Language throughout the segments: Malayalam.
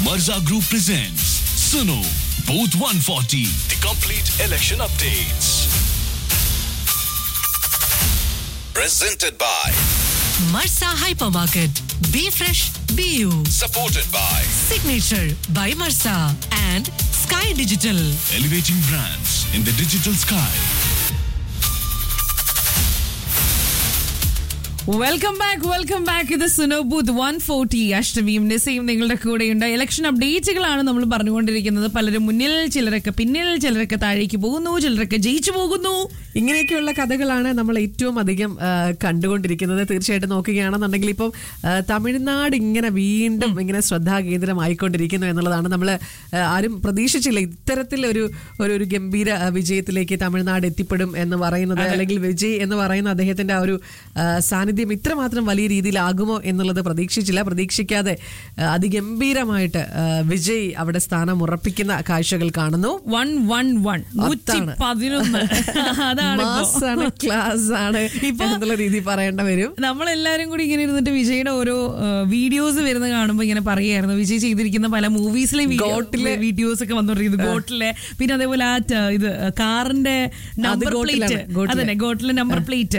Mirza Group presents Suno Booth 140, the complete election updates. Presented by, Marsa Hypermarket. Be fresh, be you. supported by Signature by Marsa and Sky Digital. Elevating Brands in the Digital Sky. Welcome back welcome back ഇത് സുനോബൂത്ത് വൺ ഫോർട്ടി അഷ്ടമിയും നിസയും നിങ്ങളുടെ കൂടെയുണ്ട് ഇലക്ഷൻ അപ്ഡേറ്റുകളാണ് നമ്മൾ പറഞ്ഞുകൊണ്ടിരിക്കുന്നത് പലരും മുന്നിൽ ചിലരൊക്കെ പിന്നിൽ ചിലരൊക്കെ താഴേക്ക് പോകുന്നു ചിലരൊക്കെ ജയിച്ചു പോകുന്നു ഇങ്ങനെയൊക്കെയുള്ള കഥകളാണ് നമ്മൾ ഏറ്റവും അധികം ആ, കണ്ടുകൊണ്ടിരിക്കുന്നത് തീർച്ചയായിട്ടും നോക്കുകയാണെന്നുണ്ടെങ്കിൽ ഇപ്പം ആ, തമിഴ്നാട് ഇങ്ങനെ വീണ്ടും ഇങ്ങനെ ശ്രദ്ധാകേന്ദ്രമായിക്കൊണ്ടിരിക്കുന്നു എന്നുള്ളതാണ് നമ്മൾ ആരും പ്രതീക്ഷിച്ചില്ല ഇത്തരത്തിൽ ഒരു ഒരു ഒരു ഗംഭീര ആ, വിജയത്തിലേക്ക് തമിഴ്നാട് എത്തിപ്പെടും എന്ന് പറയുന്നത് അല്ലെങ്കിൽ വിജയ് എന്ന് പറയുന്ന അദ്ദേഹത്തിന്റെ ആ ഒരു ആ, സാന്നിധ്യം ഇത്രമാത്രം വലിയ രീതിയിലാകുമോ എന്നുള്ളത് പ്രതീക്ഷിച്ചില്ല പ്രതീക്ഷിക്കാതെ ആ, അതിഗംഭീരമായിട്ട് ആ, വിജയ് അവിടെ സ്ഥാനം ഉറപ്പിക്കുന്ന കാഴ്ചകൾ കാണുന്നു വൺ വൺ വൺ നൂറ്റി അതാണ്. പതിനൊന്ന് അതാണ് ഇപ്പോ. മാസാണ് ക്ലാസ് ആണ് ഇപ്പൊ- എന്നുള്ള രീതി പറയേണ്ട വരും നമ്മളെല്ലാരും കൂടി ഇങ്ങനെ ഇരുന്നിട്ട് വിജയുടെ ഓരോ വീഡിയോസ് വരുന്ന കാണുമ്പോൾ ഇങ്ങനെ പറയായിരുന്നു വിജയ് ചെയ്തിരിക്കുന്ന പല മൂവീസിലെ ഗോട്ടിലെ- വീഡിയോസ് ഒക്കെ വന്നോണ്ടിരിക്കുന്നത് ഗോട്ടിലെ പിന്നെ അതേപോലെ ആ ట- ഇത് കാറിന്റെ നമ്പർ ഗോട്ടിലാണ്, പ്ലേറ്റ് ഗോട്ടിലെ. അതന്നെ ഗോട്ടിലെ number plate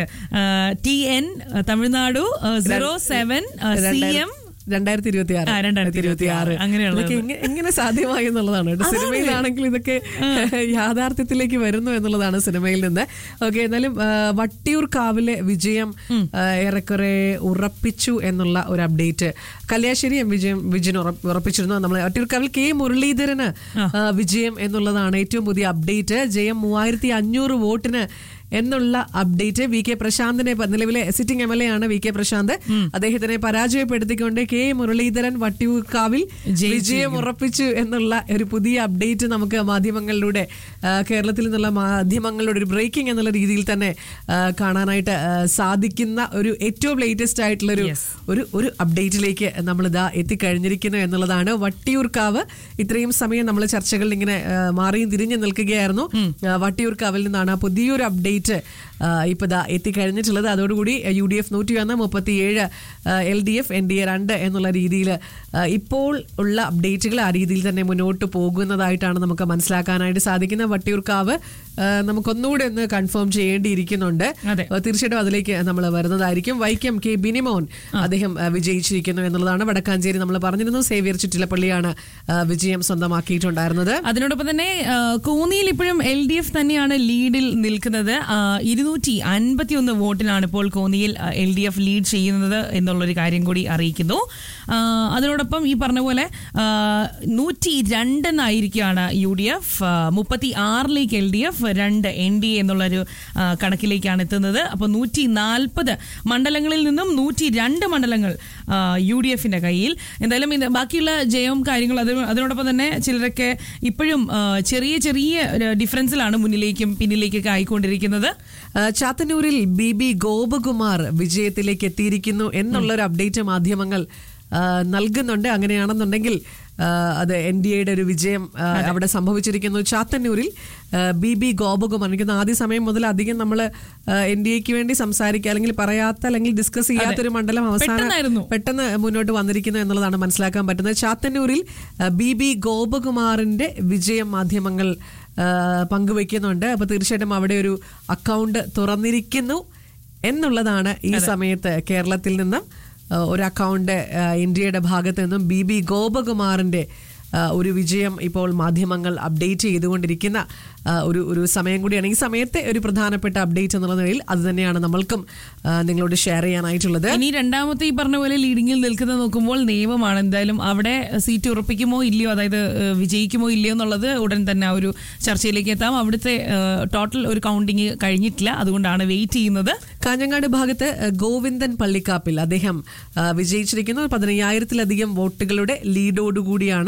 T N Tamil Nadu zero seven C M രണ്ടായിരത്തി ഇരുപത്തി ആറ് ആ, 2026 അങ്ങനെയുള്ളത്. ഇതൊക്കെ എങ്ങ- എങ്ങനെ സാധ്യമായി എന്നുള്ളതാണ് കേട്ടോ. അതാണ്. സിനിമയിലാണെങ്കിൽ ഇതൊക്കെ യാഥാർത്ഥ്യത്തിലേക്ക് വരുന്നു എന്നുള്ളതാണ് സിനിമയിൽ നിന്ന് ഓക്കെ എന്നാലും ആ, വട്ടിയൂർ കാവിലെ വിജയം ആ, ഏറെക്കുറെ ഉറപ്പിച്ചു എന്നുള്ള ഒരു അപ്ഡേറ്റ് കല്യാശ്ശേരി എം വിജയം വിജയൻ ഉറ- ഉറപ്പിച്ചിരുന്നു നമ്മൾ വട്ടിയൂർ കാവിൽ കെ മുരളീധരന് ആ, വിജയം എന്നുള്ളതാണ് ഏറ്റവും പുതിയ അപ്ഡേറ്റ് ജയം മൂവായിരത്തി അഞ്ഞൂറ് വോട്ടിന് എന്നുള്ള അപ്ഡേറ്റ് വി കെ പ്രശാന്തിനെ പ- നിലവിലെ സിറ്റിംഗ് എം എൽ എ ആണ് വി കെ പ്രശാന്ത് അദ്ദേഹത്തിനെ പരാജയപ്പെടുത്തിക്കൊണ്ട് കെ മുരളീധരൻ വട്ടിയൂർക്കാവിൽ വിജയം ഉറപ്പിച്ചു എന്നുള്ള ഒരു പുതിയ അപ്ഡേറ്റ് നമുക്ക് മാധ്യമങ്ങളിലൂടെ ആ, കേരളത്തിൽ നിന്നുള്ള മാധ്യമങ്ങളുടെ ഒരു ബ്രേക്കിംഗ് എന്നുള്ള രീതിയിൽ തന്നെ ആ, കാണാനായിട്ട് ആ, സാധിക്കുന്ന ഒരു ഏറ്റവും ലേറ്റസ്റ്റ് ആയിട്ടുള്ള ഒരു Yes. ഒരു ഒരു അപ്ഡേറ്റിലേക്ക് നമ്മൾ ഇതാ എത്തിക്കഴിഞ്ഞിരിക്കുന്നു എന്നുള്ളതാണ് വട്ടിയൂർക്കാവ് ഇത്രയും സമയം നമ്മൾ ചർച്ചകളിൽ ഇങ്ങനെ ആ, മാറിയും തിരിഞ്ഞു നിൽക്കുകയായിരുന്നു ആ, വട്ടിയൂർക്കാവിൽ നിന്നാണ് ആ പുതിയൊരു അപ്ഡേറ്റ് ഇപ്പൊ ദാ എത്തിക്കഴിഞ്ഞിട്ടുള്ളത് അതോടുകൂടി യു ഡി എഫ് നൂറ്റി ഒന്ന് മുപ്പത്തിയേഴ് L D F N D A രണ്ട് എന്നുള്ള രീതിയിൽ ഇപ്പോൾ ഉള്ള അപ്ഡേറ്റുകൾ ആ രീതിയിൽ തന്നെ മുന്നോട്ട് പോകുന്നതായിട്ടാണ് നമുക്ക് മനസ്സിലാക്കാനായിട്ട് സാധിക്കുന്ന വട്ടിയൂർക്കാവ് ആ, നമുക്കൊന്നുകൂടെ ഒന്ന് കൺഫേം ചെയ്യേണ്ടിയിരിക്കുന്നുണ്ട് അതെ. അഹ് തീർച്ചയായിട്ടും അതിലേക്ക് നമ്മൾ വരുന്നതായിരിക്കും വൈക്കം കെ ബിനിമോൻ അദ്ദേഹം അഹ് വിജയിച്ചിരിക്കുന്നു എന്നുള്ളതാണ് വടക്കാഞ്ചേരി നമ്മൾ പറഞ്ഞിരുന്നു സേവിയർ ചുറ്റിലപ്പള്ളിയാണ് അഹ് വിജയം സ്വന്തമാക്കിയിട്ടുണ്ടായിരുന്നത് അതിനോടൊപ്പം തന്നെ ആ, കോന്നിയിൽ ഇപ്പോഴും എൽ ഡി എഫ് തന്നെയാണ് ലീഡിൽ നിൽക്കുന്നത് ഇരുന്നൂറ്റി അൻപത്തി ഒന്ന് വോട്ടിനാണ് ഇപ്പോൾ കോന്നിയിൽ എൽ ഡി എഫ് ലീഡ് ചെയ്യുന്നത് എന്നുള്ളൊരു കാര്യം കൂടി അറിയിക്കുന്നു ആ, അതിനോടൊപ്പം ഈ പറഞ്ഞ പോലെ നൂറ്റി രണ്ടെന്നായിരിക്കുകയാണ് യു ഡി എഫ് മുപ്പത്തി ആറിലേക്ക് എൽ ഡി എഫ് രണ്ട് എൻ ഡി എ എന്നുള്ളൊരു ആ, കണക്കിലേക്കാണ് എത്തുന്നത് അപ്പോൾ നൂറ്റി നാൽപ്പത് മണ്ഡലങ്ങളിൽ നിന്നും നൂറ്റി രണ്ട് മണ്ഡലങ്ങൾ യു ഡി എഫിന്റെ കയ്യിൽ എന്തായാലും ഇത് ബാക്കിയുള്ള ജയവും കാര്യങ്ങളും അത് അതിനോടൊപ്പം തന്നെ ചിലരൊക്കെ ഇപ്പോഴും ആ, ചെറിയ ചെറിയ ഒരു ഡിഫറൻസിലാണ് മുന്നിലേക്കും പിന്നിലേക്കൊക്കെ ആയിക്കൊണ്ടിരിക്കുന്നത് അഹ് ചാത്തന്നൂരിൽ ബി ബി ഗോപകുമാർ വിജയത്തിലേക്ക് എത്തിയിരിക്കുന്നു എന്നുള്ള ഒരു അപ്ഡേറ്റ് മാധ്യമങ്ങൾ അഹ് നൽകുന്നുണ്ട് അങ്ങനെയാണെന്നുണ്ടെങ്കിൽ അഹ് അത് എൻ ഡി എയുടെ ഒരു വിജയം അഹ് അവിടെ സംഭവിച്ചിരിക്കുന്നു ചാത്തന്നൂരിൽ അഹ് ബി ബി ഗോപകുമാർ എനിക്ക് തോന്നുന്നു ആദ്യ സമയം മുതൽ അധികം നമ്മൾ എൻ ഡി എക്ക് വേണ്ടി സംസാരിക്കുക അല്ലെങ്കിൽ പറയാത്ത അല്ലെങ്കിൽ ഡിസ്കസ് ചെയ്യാത്തൊരു മണ്ഡലം അവസാനം പെട്ടെന്നായിരുന്നു. പെട്ടെന്ന് മുന്നോട്ട് വന്നിരിക്കുന്നു എന്നുള്ളതാണ് മനസ്സിലാക്കാൻ പറ്റുന്നത് ചാത്തന്നൂരിൽ അഹ് ബി ബി ഗോപകുമാറിന്റെ വിജയം മാധ്യമങ്ങൾ അഹ് പങ്കുവെക്കുന്നുണ്ട് അപ്പൊ തീർച്ചയായിട്ടും അവിടെ ഒരു അക്കൗണ്ട് തുറന്നിരിക്കുന്നു എന്നുള്ളതാണ് ഈ സമയത്ത് കേരളത്തിൽ നിന്നും അഹ് ഒരു അക്കൗണ്ട് അഹ് ഇന്ത്യയുടെ ഭാഗത്ത് നിന്നും ബി ബി ഗോപകുമാറിന്റെ അഹ് ഒരു വിജയം ഇപ്പോൾ മാധ്യമങ്ങൾ അപ്ഡേറ്റ് ചെയ്തുകൊണ്ടിരിക്കുന്ന അഹ് ഒരു ഒരു സമയം കൂടിയാണ് ഈ സമയത്തെ ഒരു പ്രധാനപ്പെട്ട അപ്ഡേറ്റ് എന്നുള്ള നിലയിൽ അത് തന്നെയാണ് നമ്മൾക്കും അഹ് നിങ്ങളോട് ഷെയർ ചെയ്യാനായിട്ടുള്ളത് ഇനി രണ്ടാമത്തെ ഈ പറഞ്ഞ പോലെ ലീഡിങ്ങിൽ നിൽക്കുന്നത് നോക്കുമ്പോൾ നിയമമാണ് എന്തായാലും അവിടെ സീറ്റ് ഉറപ്പിക്കുമോ ഇല്ലയോ അതായത് ഏഹ്, വിജയിക്കുമോ ഇല്ലയോ എന്നുള്ളത് ഉടൻ തന്നെ ആ ഒരു ചർച്ചയിലേക്ക് എത്താം അവിടുത്തെ ടോട്ടൽ ഒരു കൗണ്ടിങ് കഴിഞ്ഞിട്ടില്ല അതുകൊണ്ടാണ് വെയിറ്റ് ചെയ്യുന്നത് കാഞ്ഞങ്ങാട് ഭാഗത്ത് അഹ്, ഗോവിന്ദൻ പള്ളിക്കാപ്പിൽ അദ്ദേഹം അഹ്, വിജയിച്ചിരിക്കുന്നു പതിനയ്യായിരത്തിലധികം വോട്ടുകളുടെ ലീഡോടുകൂടിയാണ്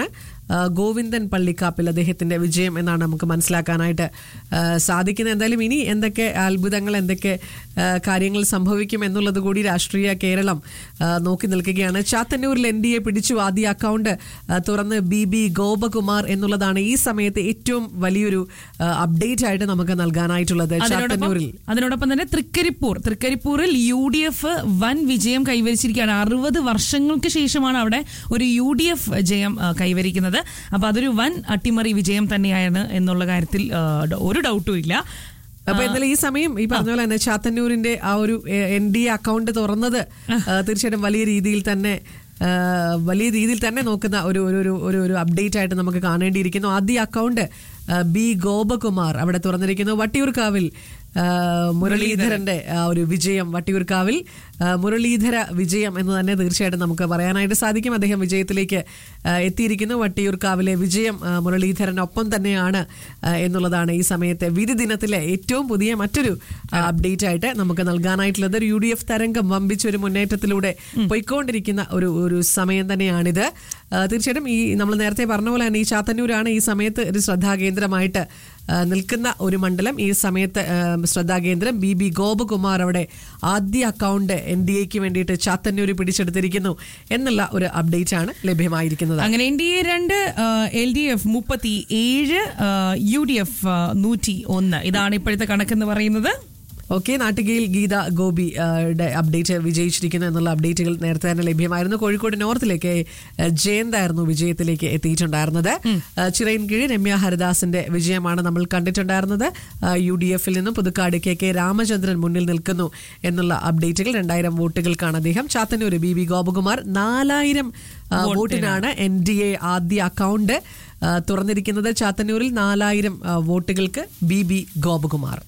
ആ, ഗോവിന്ദൻ പള്ളിക്കാപ്പിൽ അദ്ദേഹത്തിന്റെ വിജയം എന്നാണ് നമുക്ക് മനസ്സിലാക്കാനായിട്ട് ആ, സാധിക്കുന്നത് എന്തായാലും ഇനി എന്തൊക്കെ അത്ഭുതങ്ങൾ എന്തൊക്കെ ആ, കാര്യങ്ങൾ സംഭവിക്കും എന്നുള്ളത് കൂടി രാഷ്ട്രീയ കേരളം ആ, നോക്കി നിൽക്കുകയാണ് ചാത്തന്നൂരിൽ എൻ ഡി എ പിടിച്ചു ആദ്യ അക്കൗണ്ട് ആ, തുറന്ന് ബി ബി ഗോപകുമാർ എന്നുള്ളതാണ് ഈ സമയത്ത് ഏറ്റവും വലിയൊരു അപ്ഡേറ്റ് ആയിട്ട് നമുക്ക് നൽകാനായിട്ടുള്ളത് അതിനോടൊപ്പം ചാത്തന്നൂരിൽ അതിനോടൊപ്പം തന്നെ തൃക്കരിപ്പൂർ തൃക്കരിപ്പൂരിൽ യു ഡി എഫ് വൻ വിജയം കൈവരിച്ചിരിക്കുകയാണ് അറുപത് വർഷങ്ങൾക്ക് ശേഷമാണ് അവിടെ ഒരു യു ഡി എഫ് ജയം ആ, കൈവരിക്കുന്നത് അപ്പൊ അതൊരു വൻ അട്ടിമറി വിജയം തന്നെയാണ് എന്നുള്ള കാര്യത്തിൽ ആ, ഡ- ഒരു ഡൗട്ടും ഇല്ല അപ്പൊ എന്തായാലും ഈ സമയം ഈ പറഞ്ഞ പോലെ തന്നെ ചാത്തന്നൂരിന്റെ ആ ഒരു എൻ ഡി അക്കൗണ്ട് തുറന്നത് ആ, തീർച്ചയായിട്ടും വലിയ രീതിയിൽ തന്നെ ആ, വലിയ രീതിയിൽ തന്നെ നോക്കുന്ന ഒരു ഒരു ഒരു ഒരു ഒരു അപ്ഡേറ്റ് ആയിട്ട് നമുക്ക് കാണേണ്ടിയിരിക്കുന്നു ആദ്യ അക്കൗണ്ട് ആ, ബി ഗോപകുമാർ അവിടെ തുറന്നിരിക്കുന്നു വട്ടിയൂർക്കാവിൽ ആ, മുരളീധരന്റെ ആ ഒരു വിജയം വട്ടിയൂർക്കാവിൽ ആ, മുരളീധര വിജയം എന്ന് തന്നെ തീർച്ചയായിട്ടും നമുക്ക് പറയാനായിട്ട് സാധിക്കും അദ്ദേഹം വിജയത്തിലേക്ക് ആ, എത്തിയിരിക്കുന്നു വട്ടിയൂർക്കാവിലെ വിജയം ആ, മുരളീധരനൊപ്പം തന്നെയാണ് ആ, എന്നുള്ളതാണ് ഈ സമയത്തെ വിധി ദിനത്തിലെ ഏറ്റവും പുതിയ മറ്റൊരു ആ, അപ്ഡേറ്റ് ആയിട്ട് നമുക്ക് നൽകാനായിട്ടുള്ളത് ഒരു യു ഡി എഫ് തരംഗം വമ്പിച്ച ഒരു മുന്നേറ്റത്തിലൂടെ പോയിക്കൊണ്ടിരിക്കുന്ന ഒരു ഒരു സമയം തന്നെയാണിത് ആ, തീർച്ചയായിട്ടും ഈ നമ്മൾ നേരത്തെ പറഞ്ഞ പോലെ തന്നെ ഈ ചാത്തന്നൂരാണ് ഈ സമയത്ത് ഒരു ശ്രദ്ധാകേന്ദ്രമായിട്ട് ആ, നിൽക്കുന്ന ഒരു മണ്ഡലം ഈ സമയത്ത് ആ, ശ്രദ്ധാകേന്ദ്രം ബി ബി ഗോപകുമാർ അവിടെ ആദ്യ അക്കൗണ്ട് എൻ ഡി എക്ക് വേണ്ടിയിട്ട് ചാത്തന്നൂർ പിടിച്ചെടുത്തിരിക്കുന്നു എന്നുള്ള ഒരു അപ്ഡേറ്റ് ആണ് ലഭ്യമായിരിക്കുന്നത് അങ്ങനെ എൻ ഡി എ രണ്ട് എൽ ഡി എഫ് മുപ്പത്തി ഏഴ് യു ഡി എഫ് നൂറ്റി ഒന്ന് ഇതാണ് ഇപ്പോഴത്തെ കണക്കെന്ന് പറയുന്നത് ഓക്കെ നാട്ടികയിൽ ഗീത ഗോപി ആ, യുടെ അപ്ഡേറ്റ് വിജയിച്ചിരിക്കുന്നു എന്നുള്ള അപ്ഡേറ്റുകൾ നേരത്തെ തന്നെ ലഭ്യമായിരുന്നു കോഴിക്കോട് നോർത്തിലേക്ക് ആ, ജയന്തായിരുന്നു വിജയത്തിലേക്ക് എത്തിയിട്ടുണ്ടായിരുന്നത് ആ, ചിറയിൻകീഴ് രമ്യ ഹരിദാസിന്റെ വിജയമാണ് നമ്മൾ കണ്ടിട്ടുണ്ടായിരുന്നത് ആ, യു ഡി എഫിൽ നിന്നും പുതുക്കാട് കെ കെ രാമചന്ദ്രൻ മുന്നിൽ നിൽക്കുന്നു എന്നുള്ള അപ്ഡേറ്റുകൾ രണ്ടായിരം വോട്ടുകൾക്കാണ് അദ്ദേഹം ചാത്തന്നൂർ ബി വി ഗോപകുമാർ നാലായിരം ആ, വോട്ടിനാണ് എൻ ഡി എ ആദ്യ അക്കൗണ്ട് ആ, തുറന്നിരിക്കുന്നത് ചാത്തന്നൂരിൽ നാലായിരം ആ, വോട്ടുകൾക്ക് B B Gopakumar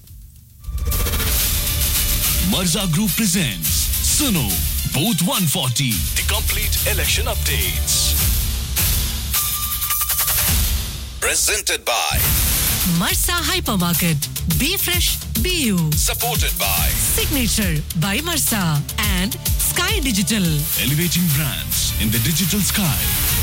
Mirza Group presents Suno Booth 140, the complete election updates. Presented by, Marsa Hypermarket. Be fresh, be you. supported by Signature by Marsa and Sky Digital. Elevating brands in the digital sky.